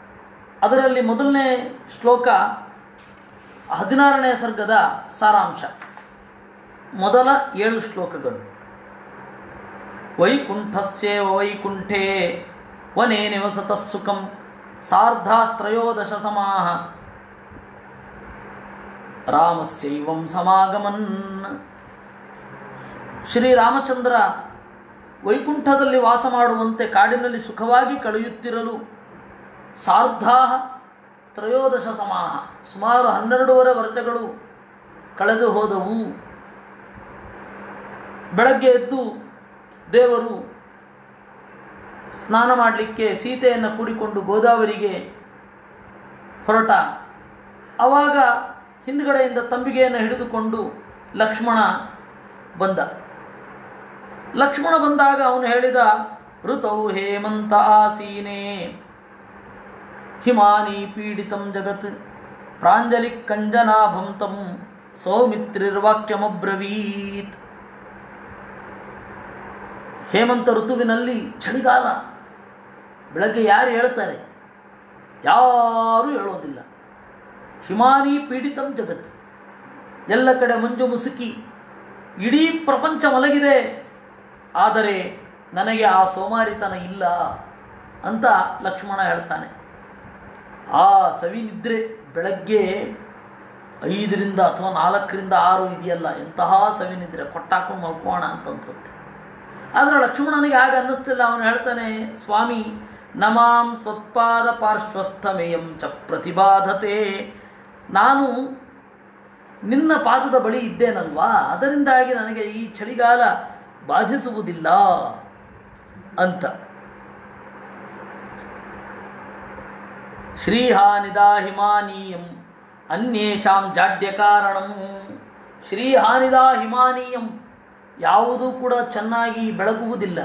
ಅದರಲ್ಲಿ ಮೊದಲನೇ ಶ್ಲೋಕ ಹದಿನಾರನೇ ಸರ್ಗದ ಸಾರಾಂಶ ಮೊದಲ ಏಳು ಶ್ಲೋಕಗಳು ವೈಕುಂಠಸ್ಯೇವ ವೈಕುಂಠೇ ವನೇ ನಿವಸತಃ ಸುಖಂ ಸಾರ್ಧಾಸ್ತ್ರಯೋದಶ ಸಮಾಹ ರಾಮಸ್ಯೈವಂ ಸಮಾಗಮನ್ ಶ್ರೀರಾಮಚಂದ್ರ ವೈಕುಂಠದಲ್ಲಿ ವಾಸ ಮಾಡುವಂತೆ ಕಾಡಿನಲ್ಲಿ ಸುಖವಾಗಿ ಕಳೆಯುತ್ತಿರಲು ಸಾರ್ಧಾಹ ತ್ರಯೋದಶ ಸಮಾಹ ಸುಮಾರು ಹನ್ನೆರಡೂವರೆ ವರ್ಷಗಳು ಕಳೆದು ಹೋದವು ಬೆಳಗ್ಗೆ ಎದ್ದು ದೇವರು ಸ್ನಾನ ಮಾಡಲಿಕ್ಕೆ ಸೀತೆಯನ್ನು ಕೂಡಿಕೊಂಡು ಗೋದಾವರಿಗೆ ಹೊರಟ ಆವಾಗ ಹಿಂದ್ಗಡೆಯಿಂದ ತಂಬಿಗೆಯನ್ನು ಹಿಡಿದುಕೊಂಡು ಲಕ್ಷ್ಮಣ ಬಂದ ಲಕ್ಷ್ಮಣ ಬಂದಾಗ ಅವನು ಹೇಳಿದ ಋತೌ ಹೇಮಂತ ಆಸೀನೆ ಹಿಮಾನಿ ಪೀಡಿತಂ ಜಗತ್ ಪ್ರಾಂಜಲಿ ಕಂಜನಾಭಂ ತಂ ಸೌಮಿತ್ರಿರ್ವಾಕ್ಯಮಬ್ರವೀತ್ ಹೇಮಂತ ಋತುವಿನಲ್ಲಿ ಚಳಿಗಾಲ ಬೆಳಗ್ಗೆ ಯಾರು ಹೇಳ್ತಾರೆ ಯಾರೂ ಹೇಳೋದಿಲ್ಲ ಹಿಮಾನಿ ಪೀಡಿತಂ ಜಗತ್ ಎಲ್ಲ ಕಡೆ ಮಂಜು ಮುಸುಕಿ ಇಡೀ ಪ್ರಪಂಚ ಮಲಗಿದೆ ಆದರೆ ನನಗೆ ಆ ಸೋಮಾರಿತನ ಇಲ್ಲ ಅಂತ ಲಕ್ಷ್ಮಣ ಹೇಳ್ತಾನೆ ಆ ಸವಿ ನಿದ್ರೆ ಬೆಳಗ್ಗೆ ಐದರಿಂದ ಅಥವಾ ನಾಲ್ಕರಿಂದ ಆರು ಇದೆಯಲ್ಲ ಎಂತಹ ಸವಿ ನಿದ್ರೆ ಕೊಟ್ಟಾಕೊಂಡು ಮಲ್ಕೋಣ ಅಂತ ಅನ್ಸುತ್ತೆ ಆದರೆ ಲಕ್ಷ್ಮಣನಿಗೆ ಹಾಗೆ ಅನ್ನಿಸ್ತಿಲ್ಲ ಅವನು ಹೇಳ್ತಾನೆ ಸ್ವಾಮಿ ನಮಾಂ ತ್ವತ್ಪಾದ ಪಾರ್ಶ್ವಸ್ಥಮೇಯಂ ಚ ಪ್ರತಿಬಾಧತೆ ನಾನು ನಿನ್ನ ಪಾದದ ಬಳಿ ಇದ್ದೇನಲ್ವಾ ಅದರಿಂದಾಗಿ ನನಗೆ ಈ ಚಳಿಗಾಲ ಬಾಧಿಸುವುದಿಲ್ಲ ಅಂತ ಶ್ರೀಹಾನಿದಾ ಹಿಮಾನೀಯಂ ಅನ್ಯೇಷಾಂ ಜಾಡ್ಯ ಕಾರಣಂ ಶ್ರೀಹಾನಿದಾ ಹಿಮಾನೀಯಂ ಯಾವುದೂ ಕೂಡ ಚೆನ್ನಾಗಿ ಬೆಳಗುವುದಿಲ್ಲ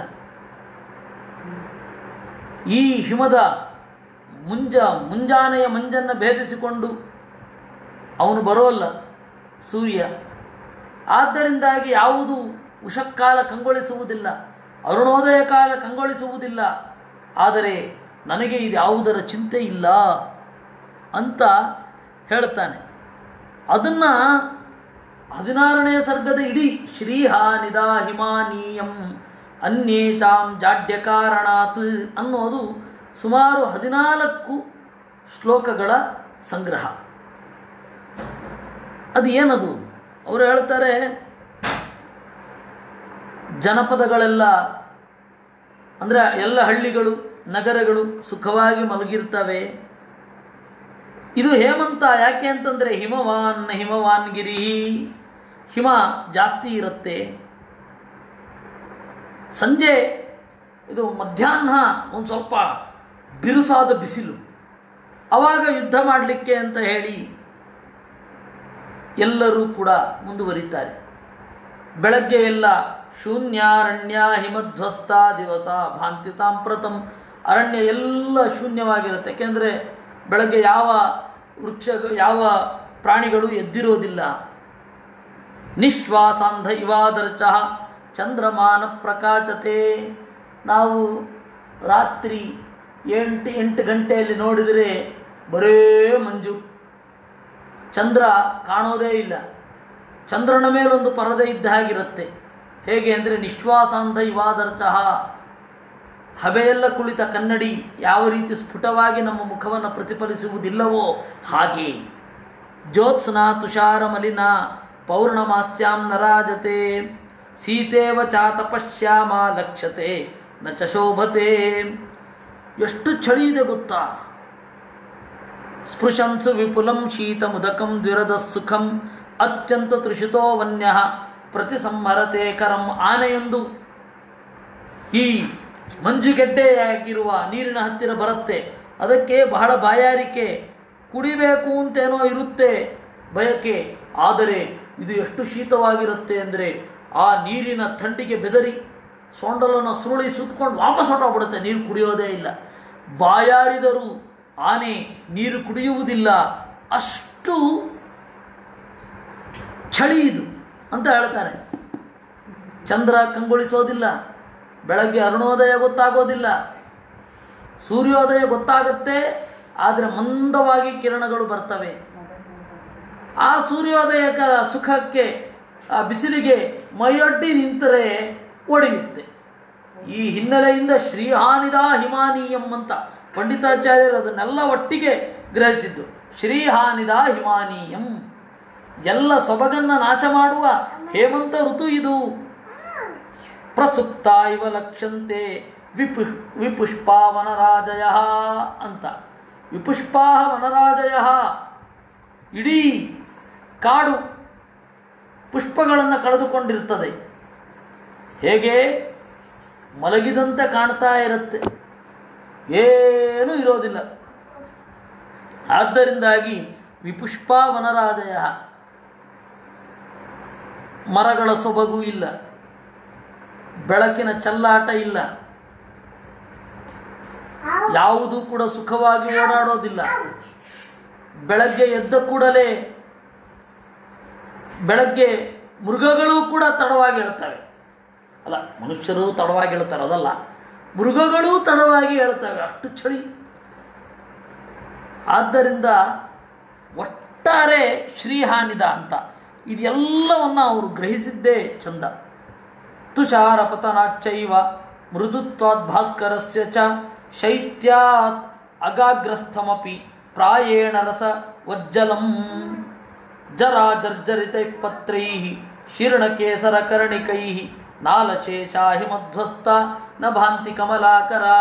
ಈ ಹಿಮದ ಮುಂಜ ಮುಂಜಾನೆಯ ಮಂಜನ್ನು ಭೇದಿಸಿಕೊಂಡು ಅವನು ಬರೋಲ್ಲ ಸೂರ್ಯ ಆದ್ದರಿಂದಾಗಿ ಯಾವುದು ಉಷಕ್ಕಾಲ ಕಂಗೊಳಿಸುವುದಿಲ್ಲ ಅರುಣೋದಯ ಕಾಲ ಕಂಗೊಳಿಸುವುದಿಲ್ಲ ಆದರೆ ನನಗೆ ಇದು ಯಾವುದರ ಚಿಂತೆ ಇಲ್ಲ ಅಂತ ಹೇಳ್ತಾನೆ ಅದನ್ನು ಹದಿನಾರನೇ ಸರ್ಗದ ಇಡೀ ಶ್ರೀಹಾನಿದಾ ಹಿಮಾನೀಯಂ ಅನ್ಯೇಚಾಂ ಜಾಡ್ಯ ಕಾರಣಾತ್ ಅನ್ನೋದು ಸುಮಾರು ಹದಿನಾಲ್ಕು ಶ್ಲೋಕಗಳ ಸಂಗ್ರಹ ಅದು ಏನದು ಅವರು ಹೇಳ್ತಾರೆ ಜನಪದಗಳೆಲ್ಲ ಅಂದರೆ ಎಲ್ಲ ಹಳ್ಳಿಗಳು ನಗರಗಳು ಸುಖವಾಗಿ ಮಲಗಿರ್ತವೆ ಇದು ಹೇಮಂತ ಯಾಕೆ ಅಂತಂದರೆ ಹಿಮವಾನ್ ಹಿಮವಾನ್ ಗಿರಿ ಹಿಮ ಜಾಸ್ತಿ ಇರುತ್ತೆ ಸಂಜೆ ಇದು ಮಧ್ಯಾಹ್ನ ಒಂದು ಸ್ವಲ್ಪ ಬಿರುಸಾದ ಬಿಸಿಲು ಆವಾಗ ಯುದ್ಧ ಮಾಡಲಿಕ್ಕೆ ಅಂತ ಹೇಳಿ ಎಲ್ಲರೂ ಕೂಡ ಮುಂದುವರಿತಾರೆ ಬೆಳಗ್ಗೆ ಎಲ್ಲ ಶೂನ್ಯಾರಣ್ಯ ಹಿಮಧ್ವಸ್ತ ದಿವಸ ಭಾಂತಿ ಸಾಂಪ್ರತಂ ಅರಣ್ಯ ಎಲ್ಲ ಶೂನ್ಯವಾಗಿರುತ್ತೆ ಯಾಕೆಂದರೆ ಬೆಳಗ್ಗೆ ಯಾವ ವೃಕ್ಷ ಯಾವ ಪ್ರಾಣಿಗಳು ಎದ್ದಿರೋದಿಲ್ಲ ನಿಶ್ವಾಸಾಂಧ ಇವಾದರ್ಚ ಚಂದ್ರಮಾನ ಪ್ರಕಾಶತೆ ನಾವು ರಾತ್ರಿ ಎಂಟು ಎಂಟು ಗಂಟೆಯಲ್ಲಿ ನೋಡಿದರೆ ಬರೇ ಮಂಜು ಚಂದ್ರ ಕಾಣೋದೇ ಇಲ್ಲ ಚಂದ್ರನ ಮೇಲೊಂದು ಪರದೆ ಇದ್ದ ಹಾಗಿರುತ್ತೆ ಹೇಗೆ ಅಂದರೆ ನಿಶ್ವಾಸಾಂಧ ಇವಾದರ್ಚಃ ಹಬೆಯೆಲ್ಲ ಕುಳಿತ ಕನ್ನಡಿ ಯಾವ ರೀತಿ ಸ್ಫುಟವಾಗಿ ನಮ್ಮ ಮುಖವನ್ನು ಪ್ರತಿಫಲಿಸುವುದಿಲ್ಲವೋ ಹಾಗೆ ಜ್ಯೋತ್ಸ್ನಾ ತುಷಾರ ಮಲಿನ ಪೌರ್ಣಮಾಸ್ಯಾಂ ನರಾಜತೆ ಸೀತೇವ ಚಾತಪಶ್ಯಾಮ ಲಕ್ಷ್ಯತೆ ನ ಚ ಶೋಭತೆ ಎಷ್ಟು ಚಳಿ ಇದೆ ಗೊತ್ತಾ ಸ್ಪೃಶಂಸು ವಿಪುಲಂ ಶೀತ ಮುದಕಂ ದ್ವಿರದ ಸುಖಂ ಅತ್ಯಂತ ತೃಷಿತೋ ವನ್ಯ ಪ್ರತಿಸಂಹರತೆ ಕರಂ ಆನೆಯೊಂದು ಈ ಮಂಜುಗೆಡ್ಡೆಯಾಗಿರುವ ನೀರಿನ ಹತ್ತಿರ ಬರುತ್ತೆ ಅದಕ್ಕೆ ಬಹಳ ಬಾಯಾರಿಕೆ ಕುಡಿಬೇಕು ಅಂತೇನೋ ಇರುತ್ತೆ ಬಯಕೆ ಆದರೆ ಇದು ಎಷ್ಟು ಶೀತವಾಗಿರುತ್ತೆ ಅಂದರೆ ಆ ನೀರಿನ ಥಂಡಿಗೆ ಬೆದರಿ ಸೊಂಡಲನ್ನು ಸುರುಳಿ ಸುತ್ತಕೊಂಡು ವಾಪಸ್ ಹೊಟ್ಟೋಗ್ಬಿಡುತ್ತೆ ನೀರು ಕುಡಿಯೋದೇ ಇಲ್ಲ ಬಾಯಾರಿದರೂ ಆನೆ ನೀರು ಕುಡಿಯುವುದಿಲ್ಲ ಅಷ್ಟು ಚಳಿ ಇದು ಅಂತ ಹೇಳ್ತಾರೆ ಚಂದ್ರ ಕಂಗೊಳಿಸೋದಿಲ್ಲ ಬೆಳಗ್ಗೆ ಅರುಣೋದಯ ಗೊತ್ತಾಗೋದಿಲ್ಲ ಸೂರ್ಯೋದಯ ಗೊತ್ತಾಗತ್ತೆ ಆದರೆ ಮಂದವಾಗಿ ಕಿರಣಗಳು ಬರ್ತವೆ ಆ ಸೂರ್ಯೋದಯಕ ಸುಖಕ್ಕೆ ಆ ಬಿಸಿಲಿಗೆ ಮೈಯೊಡ್ಡಿ ನಿಂತರೆ ಒಡೆಯುತ್ತೆ ಈ ಹಿನ್ನೆಲೆಯಿಂದ ಶ್ರೀಹಾನಿದ ಹಿಮಾನೀಯಂ ಅಂತ ಪಂಡಿತಾಚಾರ್ಯರು ಅದನ್ನೆಲ್ಲ ಒಟ್ಟಿಗೆ ಗ್ರಹಿಸಿದ್ದು ಶ್ರೀಹಾನಿದ ಹಿಮಾನೀಯಂ ಎಲ್ಲ ಸೊಬಗನ್ನ ನಾಶ ಮಾಡುವ ಹೇಮಂತ ಋತು ಇದು ಪ್ರಸುಪ್ತ ಇವ ಲಕ್ಷ್ಯಂತೆ ವಿಪು ವಿಪುಷ್ಪಾ ವನರಾಜಯ ಅಂತ ವಿಪುಷ್ಪಾ ವನರಾಜಯ ಇಡೀ ಕಾಡು ಪುಷ್ಪಗಳನ್ನು ಕಳೆದುಕೊಂಡಿರ್ತದೆ ಹೇಗೆ ಮಲಗಿದಂತೆ ಕಾಣ್ತಾ ಇರುತ್ತೆ ಏನೂ ಇರೋದಿಲ್ಲ ಆದ್ದರಿಂದಾಗಿ ವಿಪುಷ್ಪಾ ವನರಾಜಯ ಮರಗಳ ಸೊಬಗು ಇಲ್ಲ ಬೆಳಕಿನ ಚಲ್ಲಾಟ ಇಲ್ಲ ಯಾವುದೂ ಕೂಡ ಸುಖವಾಗಿ ಓಡಾಡೋದಿಲ್ಲ ಬೆಳಗ್ಗೆ ಎದ್ದ ಕೂಡಲೇ ಬೆಳಗ್ಗೆ ಮೃಗಗಳು ಕೂಡ ತಡವಾಗಿ ಹೇಳ್ತವೆ ಅಲ್ಲ ಮನುಷ್ಯರು ತಡವಾಗಿ ಹೇಳ್ತಾರೆ ಅದಲ್ಲ ಮೃಗಗಳು ತಡವಾಗಿ ಹೇಳ್ತವೆ ಅಷ್ಟು ಚಳಿ ಆದ್ದರಿಂದ ಒಟ್ಟಾರೆ ಶ್ರೀಹಾನಿದ ಅಂತ ಇದೆಲ್ಲವನ್ನು ಅವರು ಗ್ರಹಿಸಿದ್ದೇ ಚಂದ ತುಷಾರ ಪತನಾಚ್ಚೈವ ಮೃದುತ್ವಾದ್ ಭಾಸ್ಕರಸ್ಯ ಚ ಶೈತ್ಯಾತ್ ಅಗಾಗ್ರಸ್ಥಮಪಿ ಪ್ರಾಯೇಣ ರಸ ವಜ್ಜಲಂ ಜರಾ ಜರ್ಜರಿತೈ ಪತ್ರೈ ಶೀರ್ಣಕೇಸರ ಕರ್ಣಿಕೈ ನಾಲಶೇಷಾ ಹಿಮಧ್ವಸ್ತ ನ ಭಾಂತಿ ಕಮಲಾಕರಾ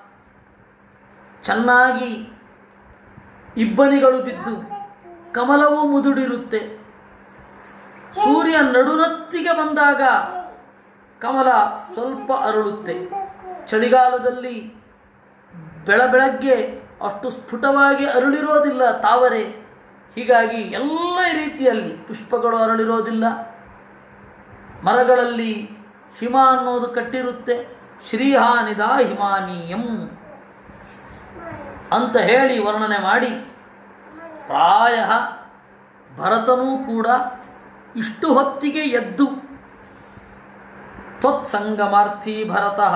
ಚೆನ್ನಾಗಿ ಇಬ್ಬನಿಗಳು ಬಿದ್ದು ಕಮಲವೂ ಮುದುಡಿರುತ್ತೆ ಸೂರ್ಯ ನಡುನತ್ತಿಗೆ ಬಂದಾಗ ಕಮಲ ಸ್ವಲ್ಪ ಅರಳುತ್ತೆ ಚಳಿಗಾಲದಲ್ಲಿ ಬೆಳ ಬೆಳಗ್ಗೆ ಅಷ್ಟು ಸ್ಫುಟವಾಗಿ ಅರಳಿರೋದಿಲ್ಲ ತಾವರೆ ಹೀಗಾಗಿ ಎಲ್ಲ ರೀತಿಯಲ್ಲಿ ಪುಷ್ಪಗಳು ಅರಳಿರೋದಿಲ್ಲ ಮರಗಳಲ್ಲಿ ಹಿಮ ಅನ್ನೋದು ಕಟ್ಟಿರುತ್ತೆ ಶ್ರೀಹಾನಿದ ಹಿಮಾನೀಯಂ ಅಂತ ಹೇಳಿ ವರ್ಣನೆ ಮಾಡಿ ಪ್ರಾಯ ಭರತನೂ ಕೂಡ ಇಷ್ಟು ಹೊತ್ತಿಗೆ ಎದ್ದು ತ್ವತ್ಸಂಗಮಾರ್ಥಿ ಭರತಃ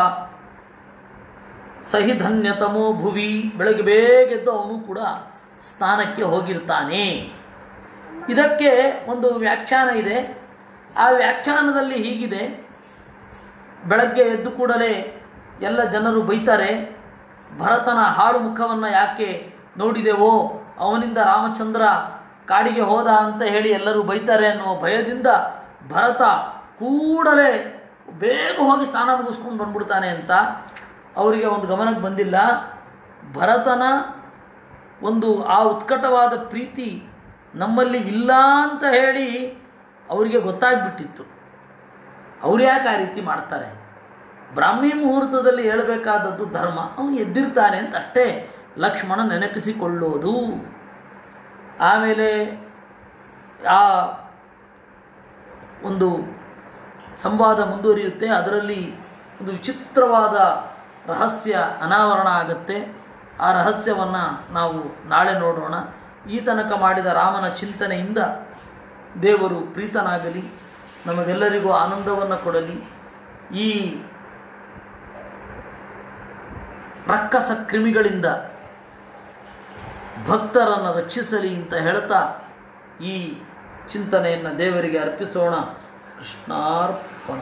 ಸಹಿ ಧನ್ಯತಮೋ ಭುವಿ ಬೆಳಗ್ಗೆ ಬೇಗ ಎದ್ದು ಅವನು ಕೂಡ ಸ್ನಾನಕ್ಕೆ ಹೋಗಿರ್ತಾನೆ ಇದಕ್ಕೆ ಒಂದು ವ್ಯಾಖ್ಯಾನ ಇದೆ ಆ ವ್ಯಾಖ್ಯಾನದಲ್ಲಿ ಹೀಗಿದೆ ಬೆಳಗ್ಗೆ ಎದ್ದು ಕೂಡಲೇ ಎಲ್ಲ ಜನರು ಬೈತಾರೆ ಭರತನ ಹಾಳು ಮುಖವನ್ನು ಯಾಕೆ ನೋಡಿದೆವೋ ಅವನಿಂದ ರಾಮಚಂದ್ರ ಕಾಡಿಗೆ ಹೋದ ಅಂತ ಹೇಳಿ ಎಲ್ಲರೂ ಬೈತಾರೆ ಅನ್ನೋ ಭಯದಿಂದ ಭರತ ಕೂಡಲೇ ಬೇಗ ಹೋಗಿ ಸ್ನಾನ ಮುಗಿಸ್ಕೊಂಡು ಬಂದ್ಬಿಡ್ತಾನೆ ಅಂತ ಅವರಿಗೆ ಒಂದು ಗಮನಕ್ಕೆ ಬಂದಿಲ್ಲ ಭರತನ ಒಂದು ಆ ಉತ್ಕಟವಾದ ಪ್ರೀತಿ ನಮ್ಮಲ್ಲಿ ಇಲ್ಲ ಅಂತ ಹೇಳಿ ಅವರಿಗೆ ಗೊತ್ತಾಗ್ಬಿಟ್ಟಿತ್ತು ಅವ್ರು ಯಾಕೆ ಆ ರೀತಿ ಮಾಡ್ತಾರೆ ಬ್ರಾಹ್ಮಿ ಮುಹೂರ್ತದಲ್ಲಿ ಹೇಳಬೇಕಾದದ್ದು ಧರ್ಮ ಅವನು ಎದ್ದಿರ್ತಾನೆ ಅಂತ ಅಷ್ಟೇ ಲಕ್ಷ್ಮಣ ನೆನಪಿಸಿಕೊಳ್ಳೋದು ಆಮೇಲೆ ಆ ಒಂದು ಸಂವಾದ ಮುಂದುವರಿಯುತ್ತೆ ಅದರಲ್ಲಿ ಒಂದು ವಿಚಿತ್ರವಾದ ರಹಸ್ಯ ಅನಾವರಣ ಆಗುತ್ತೆ ಆ ರಹಸ್ಯವನ್ನು ನಾವು ನಾಳೆ ನೋಡೋಣ ಈ ತನಕ ಮಾಡಿದ ರಾಮನ ಚಿಂತನೆಯಿಂದ ದೇವರು ಪ್ರೀತನಾಗಲಿ ನಮಗೆಲ್ಲರಿಗೂ ಆನಂದವನ್ನು ಕೊಡಲಿ ಈ ರಕ್ಕಸ ಕ್ರಿಮಿಗಳಿಂದ ಭಕ್ತರನ್ನು ರಕ್ಷಿಸಲಿ ಅಂತ ಹೇಳ್ತಾ ಈ ಚಿಂತನೆಯನ್ನು ದೇವರಿಗೆ ಅರ್ಪಿಸೋಣ ಕೃಷ್ಣಾರ್ಪಣ